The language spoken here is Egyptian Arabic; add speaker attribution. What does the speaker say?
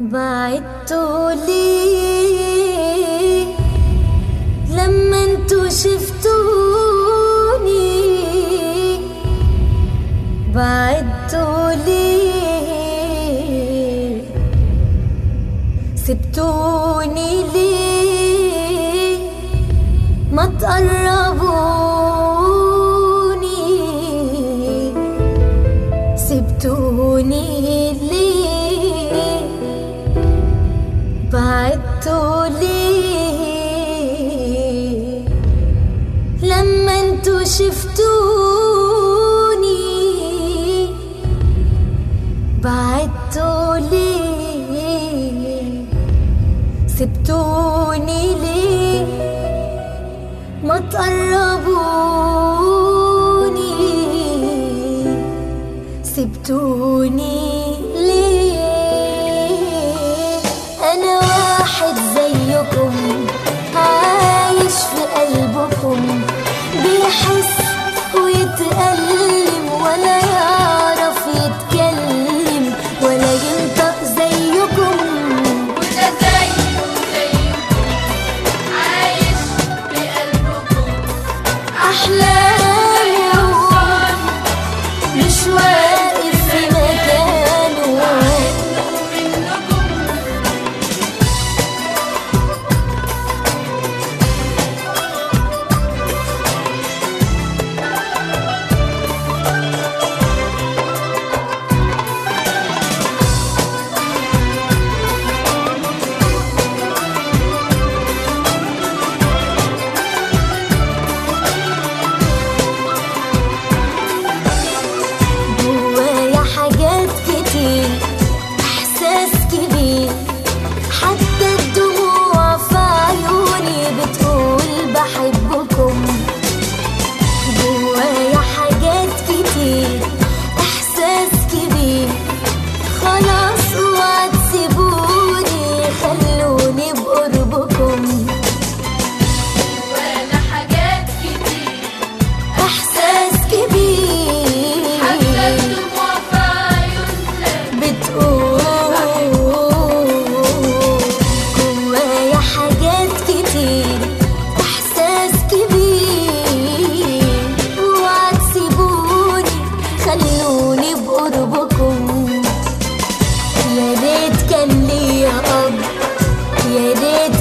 Speaker 1: بعدتوا ليه لما انتوا شفتوني بعدتوا ليه سبتوني ليه ما تقربوني سبتوني ليه بعدتوا ليه لما انتوا شفتوني بعدتوا ليه سبتوني ليه ما تقربوني سبتوني ليه انا واحد زيكم عايش في قلبكم بيحس ويتألم ولا يعرف يتكلم ولا ينطق زيكم
Speaker 2: وده زيكم زيكم عايش بقلبكم
Speaker 1: أحلامه مش واقف في مكانه
Speaker 2: منكم
Speaker 1: جوايا حاجات كتير احساس كبير حتى الدموع في عيوني بتقول بحبكم جوايا حاجات كتير احساس كبير خلاص اوعى تسيبوني خلوني بقربكم
Speaker 2: وانا حاجات كتير
Speaker 1: احساس كبير
Speaker 2: حتى الدموع في عيوننا
Speaker 1: بتقول جوايا حاجات كتير احساس كبير اوعى تسيبوني خلوني بقربكم يا ريت كان ليا اب يا ريت